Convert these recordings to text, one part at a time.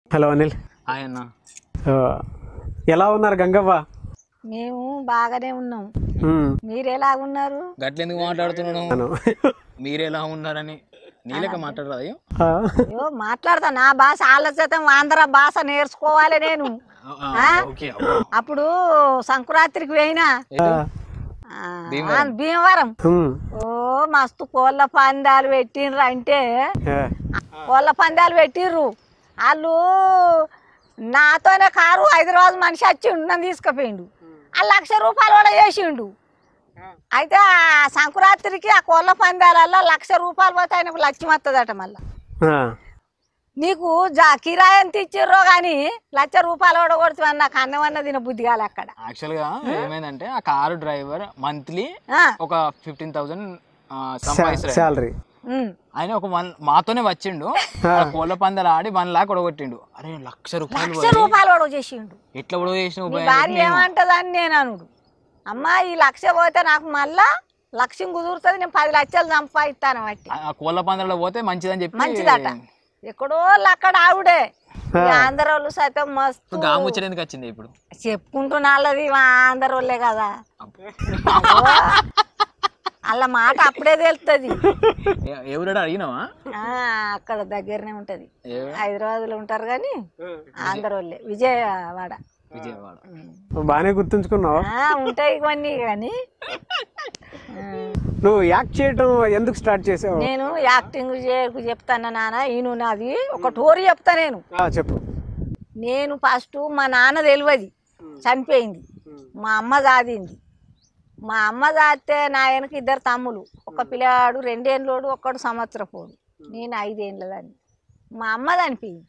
Hello Anil hi అన్న ఆ, ఎలా ఉన్నారు గంగవ్వ మేము బాగానే ఉన్నాం ఉమ్, మీరు ఎలా ఉన్నారు గట్లెందుకు మాట్లాడుతున్నాను అను. మీరు ఎలా ఉన్నారని నీలక మాట్లాడరా అయ్యో ఆ, అయ్యో మాట్లాడతా నా భాష వాళ్ళ చేతం ఆంధ్ర భాష నేర్చుకోవాలి నేను ఆ? ఓకే అప్పుడు సంక్రాంతికి పోయినా ఆ, ఆ, ఆ, భీమవరం ఉమ్, ఓ మస్తు కోళ్ళ పందాలు పెట్టిండ్రు అంటే ఆ, కోళ్ళ పందాలు పెట్టిర్రు వాళ్ళు నాతోనే కారు హైదరాబాద్ మనిషి వచ్చిండు నన్ను తీసుకుపోయిండు ఆ లక్ష రూపాయలు కూడా చేసిండు అయితే ఆ సంక్రాంతికి ఆ కోళ్ళ పందాలలో లక్ష రూపాయలు పోతే ఆయనకు లక్ష్యం వస్తుందట మళ్ళా ఆ, నీకు జా కిరాయి ఎంత ఇచ్చిర్రో కానీ లక్ష రూపాయలు కూడా కొడుతుంది నాకు అన్నం అన్న తిన బుద్ధి కాలే అక్కడ యాక్చువల్ గా ఏమైందంటే ఆ కారు డ్రైవర్ మంత్లీ ఆ, ఒక ఫిఫ్టీన్ థౌసండ్ సంపాదిస్తారు శాలరీ ఉమ్. ఆయన ఒక వన్ మాతోనే వచ్చిండు ఆ కోళ్ళ పందాలు ఆడి వన్ లాక్ ఒడగొట్టిండు అరే లక్ష రూపాయలు లక్ష రూపాయలు కూడా చేసిండు ఎట్లా ఒడవ చేసినావు నీ భయ్? భార్య ఏమంటదని నేను అనుడు అమ్మా ఈ లక్ష పోతే నాకు మళ్ళా లక్ష్యం కుదురుతుంది నేను పది లక్షలు సంపాదిస్తాను బట్టి ఆ కోళ్ళ పందాలలో పోతే మంచిదని చెప్పి మంచిదట ఎక్కడో అక్కడ ఆవిడే ఈ ఆంధ్ర వాళ్ళు సైతం మస్తు గాము ముచ్చట ఎందుకు వచ్చింది ఇప్పుడు చెప్పుకుంటున్నాళ్ళది మా ఆంధ్ర వాళ్ళే కదా వాళ్ళ మాట అప్పుడే తెలుస్తుంది ఏ- ఎవరు అడిగినావా అక్కడ దగ్గరనే ఉంటది ఏ- హైదరాబాద్లో ఉంటారు కానీ ఆంధ్ర వాళ్ళే విజయవాడ విజయవాడ బాగానే గుర్తుంచుకున్నావు ఆ, ఉంటాయి కొన్ని కానీ ఆ, నువ్వు యాక్ట్ చేయడం ఎందుకు స్టార్ట్ చేసావు నేను యాక్టింగ్ చేయకు చెప్తాను నాన్న ఈయన నాది ఒక టోరీ చెప్తా నేను ఆ, చెప్పు నేను ఫస్ట్ మా నాన్న తెలియదు చనిపోయింది మా అమ్మ జాదింది మా అమ్మ జాతే నా వెనక ఇద్దరు తమ్ములు ఒక పిల్లవాడు రెండేళ్ళోడు ఒక్కడు సంవత్సరపోడు నేను ఐదేళ్ళ దాన్ని మా అమ్మ చనిపోయింది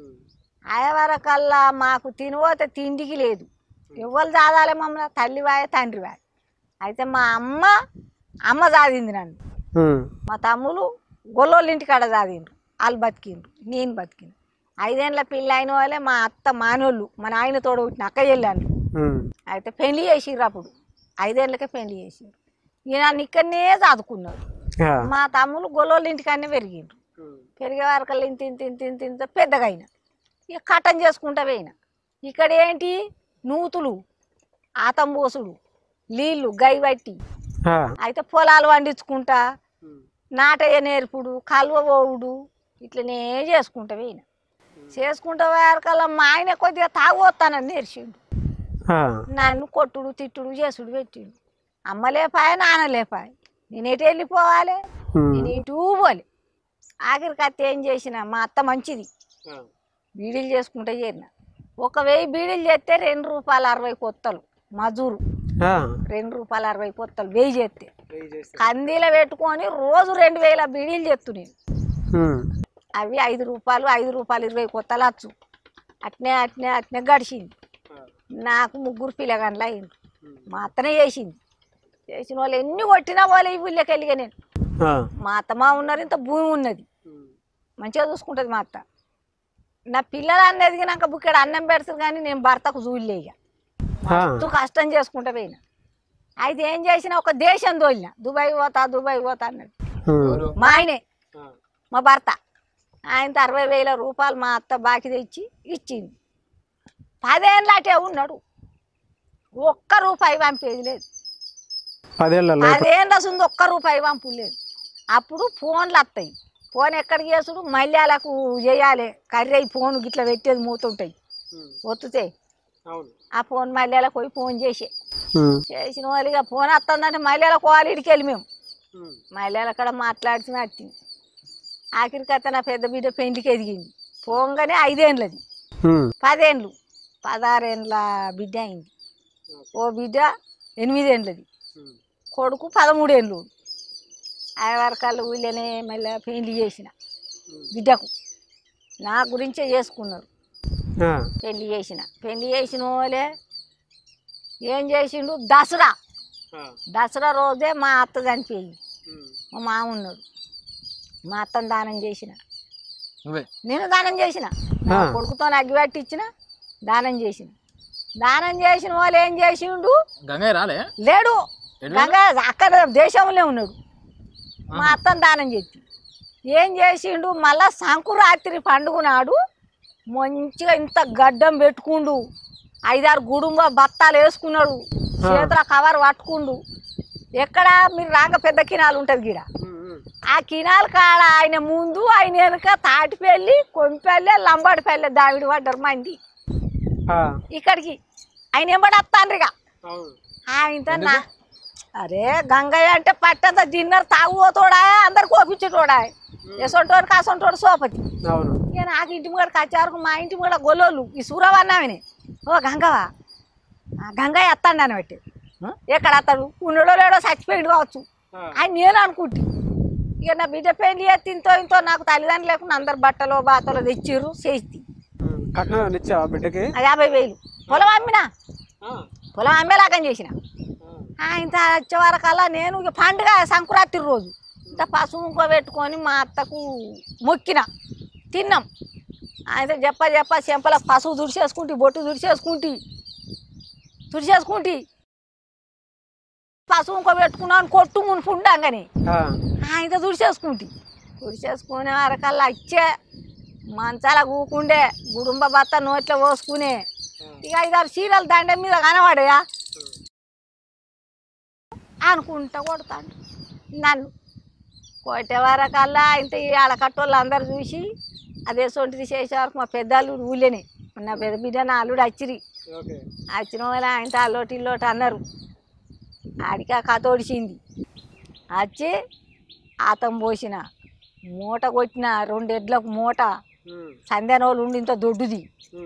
ఆయవరకల్లా మాకు తినిపోతే తిండికి లేదు ఎవరు చాదాలే మమ్మల్ని తల్లి వాయ తండ్రి వాయ అయితే మా అమ్మ అమ్మ చాదింది నన్ను ఉమ్, మా తమ్ములు గొల్లోళ్ళ ఇంటికాడ చదివిండ్రు వాళ్ళు బతికిండ్రు నేను బతికిండు ఐదేళ్ళ పిల్ల అయిన వాళ్ళే మా అత్త మానోళ్ళు మా నాయన తోడు పుట్టిన అక్క చెల్లాను ఉమ్, అయితే పెళ్లి చేసిర్రు అప్పుడు ఐదేళ్ళకే పెళ్లి చేసిర్రు ఈయన నన్ను ఇక్కడనే చదువుకున్నాడు ఆ, మా తమ్ములు గొల్లోళ్ళ ఇంటికాడనే పెరిగిండ్రు పెరిగే వరకల్లా ఇంత ఇంత ఇంత ఇంత ఇంత పెద్దగా అయినా ఇక కట్టం చేసుకుంటా పోయిన ఇక్కడ ఏంటి నూతులు ఆతంబోసుడు నీళ్ళు గై బట్టి ఆ, అయితే పొలాలు పండించుకుంటా నాటయ్య నేర్పుడు కలువ పోవుడు ఇట్లనే చేసుకుంటా పోయిన చేసుకుంటా పోయారకల్లా మా ఆయన కొద్దిగా తాగొస్తానని నేర్చిండు ఆ, నన్ను కొట్టుడు తిట్టుడు చేసుడు పెట్టిండు అమ్మ లేపాయ నాన్న లేపాయ నేను ఎటు వెళ్ళిపోవాలి ఉమ్, నేను ఇటు పోలే ఆఖరికి అత్త ఏం చేసిన మా అత్త మంచిది బీడీలు చేసుకుంటే చేరిన ఒక వెయ్యి బీడీలు చేస్తే రెండు రూపాయలు అరవై కొత్తలు మజూరు ఆ, రెండు రూపాయలు అరవై కొత్తలు వెయ్యి చేస్తే కందీల పెట్టుకొని రోజు రెండు వేల బీడీలు చేస్తు నేను ఉమ్, అవి ఐదు రూపాయలు ఐదు రూపాయలు ఇరవై కొత్తలు వచ్చు అట్నే అట్నే అట్నే గడిచింది నాకు ముగ్గురు పిల్లగాండ్లు అయింది మా అత్తనే చేసింది చేసిన వాళ్ళు ఎన్ని కొట్టినా వాళ్ళు ఈ ఊళ్ళోకి వెళ్ళిగా నేను ఆ, మా అత్త మా ఉన్నారు ఇంత భూమి ఉన్నది మంచిగా చూసుకుంటుంది మా అత్త నా పిల్లలు అన్నది నాకు బుక్కడ అన్నం పెడుతుంది కానీ నేను భర్తకు చూడలే ఇక ఆ, మస్తు కష్టం చేసుకుంటా పోయినా అయితే ఏం చేసినా ఒక దేశం తోలిన దుబాయ్ పోతా దుబాయ్ పోతా అన్నాడు ఉమ్, మా ఆయనే మా భర్త ఆయనతో అరవై వేల రూపాయలు మా అత్త బాకీ తెచ్చి ఇచ్చింది పదేళ్ళ అటే ఉన్నాడు ఒక్క రూపాయి పంపేది లేదు పదేళ్లలో పదేళ్ళ వస్తుంది ఒక్క రూపాయి పంపు లేదు అప్పుడు ఫోన్లు వస్తాయి ఫోన్ ఎక్కడికి చేసుడు మల్యాలకు చేయాలి కర్రీ ఫోన్ గిట్ల పెట్టేది మూతుంటాయి ఒత్తుతే ఆ ఫోన్ మల్యాలకు పోయి ఫోన్ చేసే ఉమ్, చేసిన వాళ్ళు ఇక ఫోన్ వస్తుందంటే మల్యాల కోవాలిడికి వెళ్ళి మేము మల్యాల అక్కడ మాట్లాడుతున్నా వచ్చింది ఆఖరికి అత్త నా పెద్ద బిడ్డ పెండ్లికి ఎదిగింది పోగానే ఐదేండ్లది ఉమ్, పదేండ్లు పదహారేండ్ల బిడ్డ అయింది ఓ బిడ్డ ఎనిమిదేండ్లది కొడుకు పదమూడేండ్లు ఆయవరకాళ్ళు ఊళ్ళోనే మళ్ళీ పెళ్లి చేసిన బిడ్డకు నా గురించే చేసుకున్నారు ఆ, పెళ్లి చేసిన పెళ్లి చేసిన వాళ్ళే ఏం చేసిండు దసరా దసరా రోజే మా అత్త చనిపోయింది మా మామ ఉన్నాడు మా అత్తను దానం చేసిన నువ్వే నేను దానం చేసిన నా ఆ. కొడుకుతో అగ్గి పట్టి ఇచ్చిన దానం చేసిన దానం చేసిన వాళ్ళు ఏం చేసిండు గంగయ్య రాలే లేడు ఎటు గంగా అక్కడ దేశంలో ఉన్నాడు మా అత్తను దానం చేసి ఏం చేసిండు మళ్ళా సంకురాత్రి పండుగ నాడు మంచిగా ఇంత గడ్డం పెట్టుకుండు ఐదారు గుడుంబ బత్తాలు వేసుకున్నాడు చేతుల కవర్ పట్టుకుండు ఎక్కడ మీరు రాక పెద్ద కినాలు ఉంటుంది గీడ ఆ కినాల కాడ ఆయన ముందు ఆయన వెనుక తాటిపల్లి కొంపెల్లి లంబాడిపల్లి దావిడి పడ్డారు మంది ఆ, ఇక్కడికి ఆయన ఎంబడి వస్తాండ్రిగా ఆయనతో నా అరే గంగయ్య అంటే పట్టంత డిన్నర్ తాగుపోతోడా అందరు కోపించేటోడా ఎసొంటోడు కాసొంటోడు సోపతి అవును ఇక నాకు ఇంటి ముంగడ కచ్చారుకు మా ఇంటి ముంగడ గొల్లోళ్ళు ఈ సూరవన్నామని ఓ గంగవా ఆ గంగయ్య వస్తాడు అని పెట్టి ఎక్కడ వస్తాడు ఉన్నడో లేడో చచ్చిపోయిండు కావచ్చు ఆయన నేను అనుకుంటే ఇక నా బిడ్డ పెళ్లి చేస్తే ఇంతో ఇంతో నాకు తల్లిదండ్రులు లేకుండా అందరు బట్టలు బాతలు తెచ్చిర్రు చేసి ఉమ్, కట్నం ఏమైనా ఇచ్చావా బిడ్డకి యాభై వేలు పొలం అమ్మినా పొలం అమ్మేలాగం చేసిన ఇంత వచ్చే వరకల్లా నేను ఇక పండుగ సంక్రాంతి రోజు ఇంత పసుపు పెట్టుకొని మా అత్తకు మొక్కిన తిన్నాం ఆయన చెప్ప చెప్ప చెంపలకు పసుపు దుడిచేసుకుంటే బొట్టు దుడిచేసుకుంటే దుడిచేసుకుంటే పసుపు ఇంకో పెట్టుకున్నాను కొట్టు మునుపు ఉండంగానే ఆ, ఆయన దుడిచేసుకుంటే దుడిచేసుకునే వరకల్లా వచ్చే మంచాల కూకుండే గుడుంబ బత్త నోట్లో పోసుకునే ఇక ఐదారు చీరలు దండం మీద కనబడయా అనుకుంటా కొడతాడు నన్ను కొట్టే వరకల్లా ఇంత ఈ ఆడకట్టోళ్ళు అందరు చూసి అదే సొంటిది చేసే వరకు మా పెద్దలు ఊళ్ళేనే నా పెద్ద బిడ్డ నా అల్లుడు వచ్చిరి వచ్చిన వాళ్ళ ఆయన అల్లోటి ఇల్లోటి అన్నారు ఆడికి ఆ కథ ఒడిచింది వచ్చి ఆతం పోసిన మూట కొట్టిన రెండు ఎడ్లకు మూట సంధ్యానోళ్ళు ఉండి ఇంత దొడ్డుది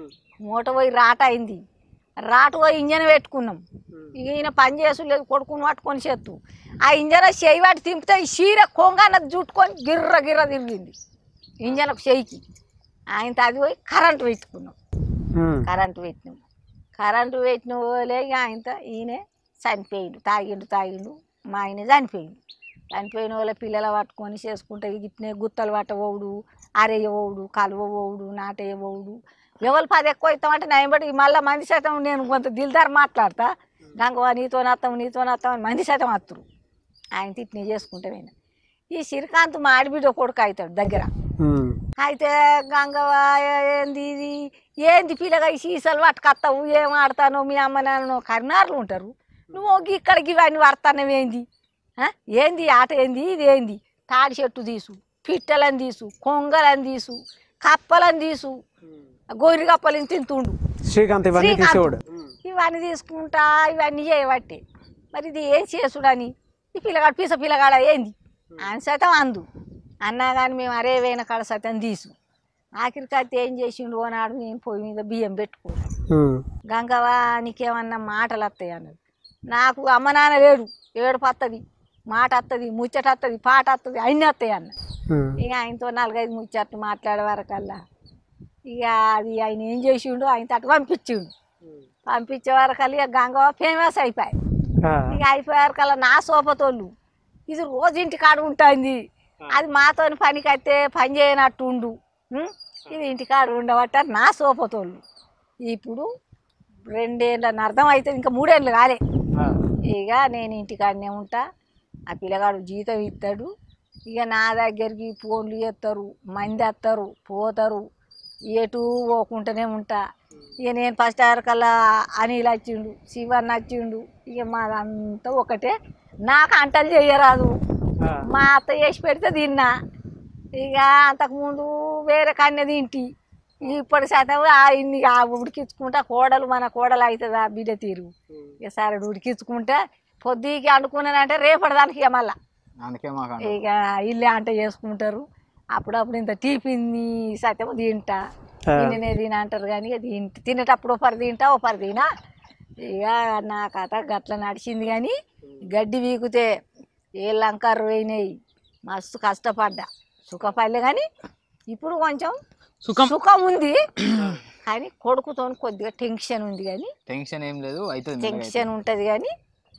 మూట పోయి రాట అయింది రాట పోయి ఇంజన్ పెట్టుకున్నాం ఇక ఈయన పని చేసులేదు కొడుకుని పట్టుకొని చేత్తు ఆ ఇంజన్ చేయి వాటి తింపితే ఈ చీర కొంగన్నది జుట్టుకొని గిర్ర గిర్ర తిరిగింది ఇంజన్ ఒక చేయికి ఆయన అది పోయి కరెంటు పెట్టుకున్నాం ఉమ్, కరెంటు పెట్టినాం కరెంటు పెట్టిన పోలే ఇక ఆయనతో ఈయనే చనిపోయిండు తాగిండు తాగిండు మా ఆయన చనిపోయిండు చనిపోయిన వాళ్ళ పిల్లల పట్టుకొని చేసుకుంటే ఇట్నే గుత్తలు పట్టబోవుడు అరేయబోవుడు కలువబోవుడు నాటేయబోవుడు ఎవరు పది ఎక్కువ ఇస్తామంటే నేను బట్టి మళ్ళీ మంది శాతం నేను కొంత దిల్దార్ మాట్లాడతా గంగవా నీతో నత్తాం నీతో నత్తాం అని మంది శాతం వస్తురు ఆయన తిట్నే చేసుకుంటే నేను ఈ శ్రీకాంత్ మా ఆడిబిడ్డ కొడుకు అవుతాడు దగ్గర ఉమ్, అయితే గంగవ్వ ఏంది ఇది ఏంది పిల్లగా ఈ సీసాలు పట్టుకొస్తావు ఏం ఆడతాను మీ అమ్మ నాన్న కరినారులు ఉంటారు నువ్వు ఇక్కడికి ఇవన్నీ పడతానవి ఏంది ఆ? ఏంది ఈ ఆట ఏంది ఇది ఏంది తాడి చెట్టు తీసు పిట్టలని తీసు కొంగలని తీసు కప్పలని తీసు గొర్రె కప్పలని తింటుండు శ్రీకాంత్ ఇవన్నీ శ్రీకాంత్. తీసేవాడు ఇవన్నీ తీసుకుంటా ఇవన్నీ చేయబట్టే మరి ఇది ఏం చేసుడని ఈ పిల్లగాడు పీస పిల్లగాడ ఏంది ఆయన శాతం అందు అన్నా కానీ మేము అరే వేన కాడ శాతం తీసు ఆఖరికి అయితే ఏం చేసిండు నాడు నేను పొయ్యి మీద బియ్యం పెట్టుకో ఉమ్, గంగవా నీకేమన్నా మాటలు వస్తాయి అన్నది నాకు అమ్మ నాన్న లేడు ఏడు పత్తది మాట వస్తుంది ముచ్చట వస్తుంది పాట వస్తుంది అన్నీ వస్తాయి అన్న ఉమ్, ఇక ఆయనతో నాలుగైదు ముచ్చట్లు మాట్లాడే వరకల్లా ఇక అది ఆయన ఏం చేసిండు ఆయన తట్టు పంపించిండు పంపించే వరకల్లా ఇక గంగవ ఫేమస్ అయిపోయి ఆ, ఇక అయిపోయారు కల్లా నా సోపతోళ్ళు ఇది రోజు ఇంటి కాడ ఉంటుంది అది మాతోని పనికి అయితే పని చేయనట్టు ఉండు ఉం? ఇది ఇంటికాడ ఉండబట్ట నా సోపతోళ్ళు ఇప్పుడు రెండేళ్ళని అర్థం అవుతుంది ఇంకా మూడేళ్ళు కాలే ఆ, ఇక నేను ఇంటికాడనే ఉంటా ఆ పిల్లగాడు జీతం ఇస్తాడు ఇక నా దగ్గరికి ఫోన్లు చేస్తారు మంది వస్తారు పోతారు ఎటు పోకుంటూనే ఉంటా ఇక నేను ఫస్ట్ అవర్ కల్లా అనిల్ వచ్చిండు శివన్ వచ్చిండు ఇక మాదంతా ఒకటే నాకు అంటలు చేయరాదు ఆ, మా అత్త చేసి పెడితే తిన్నా ఇక అంతకుముందు వేరే కన్య తింటి ఇప్పటి శాతం ఆ ఇన్ని ఆ ఉడికించుకుంటా కోడలు మన కోడలు అవుతుంది ఆ బిడ్డ తీరు ఇక సరే ఉడికించుకుంటే పొద్దుకి అనుకున్నానంటే రేపటి దానికి ఇక మళ్ళా అందుకే మాకు అంట. ఇక ఇల్లు అంట చేసుకుంటారు అప్పుడప్పుడు ఇంత టీపింది సత్యం తింటా ఆ. తిననే తిన అంటారు కానీ ఇక తింట తినేటప్పుడు ఒకరు తింటా ఒకరు తినా ఇక నా కథ గట్ల నడిచింది కానీ గడ్డి వీకితే ఏ లంకర్రు పోయినాయి మస్తు కష్టపడ్డా సుఖపడలే కానీ ఇప్పుడు కొంచెం సుఖం సుఖం ఉంది కానీ కొడుకుతో కొద్దిగా టెన్షన్ ఉంది కానీ టెన్షన్ ఏం లేదు అవుతుంది టెన్షన్ ఉంటుంది కానీ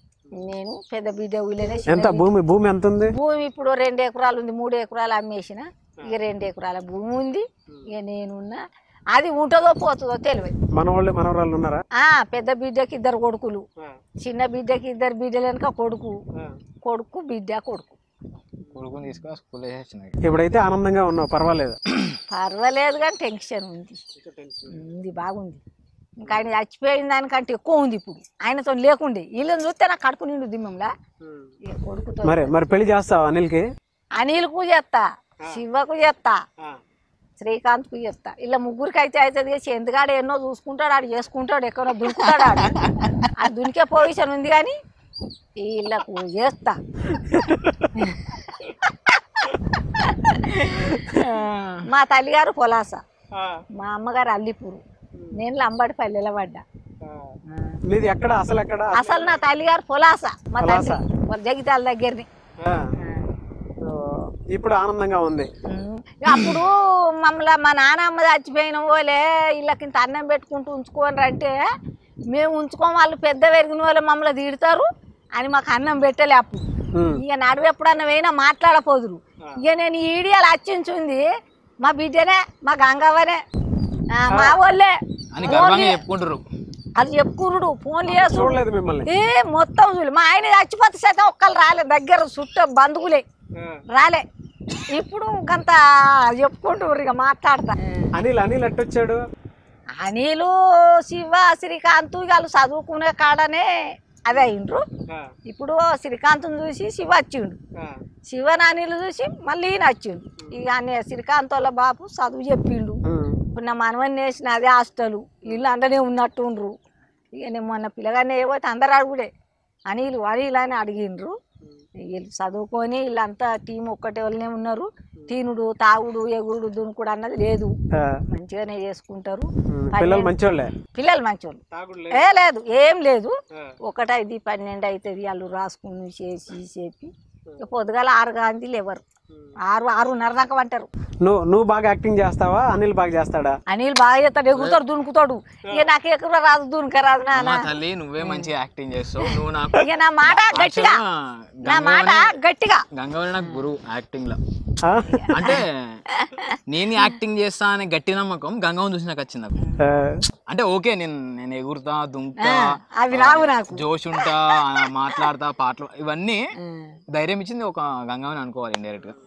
నేను పెద్ద బిడ్డ ఊళ్ళోనే చిన్న ఎంత భూమి భూమి ఎంత ఉంది భూమి ఇప్పుడు రెండు ఎకరాలు ఉంది మూడు ఎకరాలు అమ్మేసిన ఇక రెండు ఎకరాల భూమి ఉంది ఇక నేనున్నా అది ఉంటుందో పోతుందో తెలియదు మనవాళ్ళు మనవరాళ్ళు ఉన్నారా ఆ పెద్ద బిడ్డకి ఇద్దరు కొడుకులు చిన్న బిడ్డకి ఇద్దరు బిడ్డలు వెనక కొడుకు కొడుకు బిడ్డ కొడుకు కొడుకుని తీసుకొని స్కూల్ వేసి వచ్చినాయి ఇప్పుడైతే ఆనందంగా ఉన్నావు పర్వాలేదు పర్వాలేదు కానీ టెన్షన్ ఉంది ఉంది బాగుంది ఇంకా ఆయన చచ్చిపోయిన దానికంటే ఎక్కువ ఉంది ఇప్పుడు ఆయనతో లేకుండే వీళ్ళని చూస్తే నాకు కడుపు నిండు దిమ్మంలా ఇక కొడుకుతో మరి మరి పెళ్లి చేస్తావా అనిల్కి అనిల్కు చేస్తా శివకు చేస్తా శ్రీకాంత్కు చెప్తా ఇలా ముగ్గురికి అయితే అవుతుంది చేసి ఎందుకాడు ఎన్నో చూసుకుంటాడు ఆడు చేసుకుంటాడు ఎక్కడో దునుకుతాడు ఆడు ఆ దునికే పొజిషన్ ఉంది కానీ వీళ్ళకు చేస్తా మా తల్లిగారు పొలాస మా అమ్మగారు అల్లిపూరు నేను లంబడి పల్లెల పడ్డా నీది ఎక్కడ అసలు ఎక్కడ అసలు నా తల్లిగారు పొలాస మా పొలాస. తండ్రి వాళ్ళ జగితాల దగ్గరని ఆ. సో, ఇప్పుడు ఆనందంగా ఉంది ఉమ్. అప్పుడు మమ్మల్ని మా నాన్నమ్మ చచ్చిపోయిన పోలే వీళ్ళకింత అన్నం పెట్టుకుంటూ ఉంచుకోని అంటే మేము ఉంచుకోం వాళ్ళు పెద్ద పెరిగిన వాళ్ళు మమ్మల్ని తిడతారు అని మాకు అన్నం పెట్టలే అప్పుడు ఉమ్. ఇక నడువు ఎప్పుడన్నా పోయినా మాట్లాడపోదురు ఇక నేను ఈ ఈడియాలు అచ్చించుంది మా బిడ్డనే మా గంగవ్వనే ఆ, మా వాళ్ళే అని గర్వంగా చెప్పుకుంటారు అది చెప్పుకురుడు ఫోన్లు చేసుడు చూడలేదు మిమ్మల్ని ఏ మొత్తం చూడు మా ఆయన చచ్చిపోతే శాతం ఒక్కళ్ళు రాలే దగ్గర చుట్ట బంధువులే రాలే ఇప్పుడు కొంత చెప్పుకుంటారు ఇక మాట్లాడతా అనిల్ అనిల్ ఎట్టొచ్చాడు అనిలు శివ శ్రీకాంత్ వాళ్ళు చదువుకునే కాడనే అదే అయిండ్రు ఇప్పుడు శ్రీకాంత్ని చూసి శివ వచ్చిండు శివని అనిలు చూసి మళ్ళీ ఈయన వచ్చిండు ఇక అనే శ్రీకాంత్ వాళ్ళ బాబు చదువు చెప్పిండు ఉమ్. ఇప్పుడు నా మనవని వేసిన అదే హాస్టల్ వీళ్ళు అందరే ఉన్నట్టుండ్రు ఇక నేను మొన్న పిల్లగానే ఏవైతే అందరు అడుగుడే అనిలు అనిలు అని అడిగిండ్రు వీళ్ళు చదువుకొని వీళ్ళంతా టీం ఒక్కటే వాళ్ళనే ఉన్నారు తినుడు తాగుడు ఎగురుడు దునుకుడు అన్నది లేదు ఆ. మంచిగానే చేసుకుంటారు ఉమ్. పిల్లలు మంచోళ్ళే పిల్లలు మంచోళ్ళు ఏ లేదు ఏం లేదు ఒకటైది పన్నెండు అవుతుంది వాళ్ళు రాసుకుని చేసి చెప్పి ఇక పొద్దుగాల ఆరు గాంధీ లేవరు ఆరు ఆరున్నర దాకా వంటారు నువ్వు నువ్వు బాగా యాక్టింగ్ చేస్తావా అనిల్ బాగా చేస్తాడా అనిల్ బాగా చేస్తాడు ఎగురుతాడు దునుకుతాడు ఇక నాకు ఎక్కడ రాదు దునుక రాదు నాన్న అమ్మా తల్లి నువ్వే మంచిగా యాక్టింగ్ చేస్తావు నువ్వు నాకు ఇక నా మాట గట్టిగా నా మాట గట్టిగా గంగవల్లి నాకు గురువు యాక్టింగ్ లో ఆ? అంటే నేను యాక్టింగ్ చేస్తా అనే గట్టి నమ్మకం గంగవని చూసి నాకు వచ్చింది నాకు ఆ. అంటే ఓకే నేను నేను ఎగురుతా దుంకుతా అవి రావు నాకు జోష్ ఉంటా ఆ, మాట్లాడతా పాటలు ఇవన్నీ ధైర్యం ఇచ్చింది ఒక గంగవని అనుకోవాలి ఇండైరెక్ట్ గా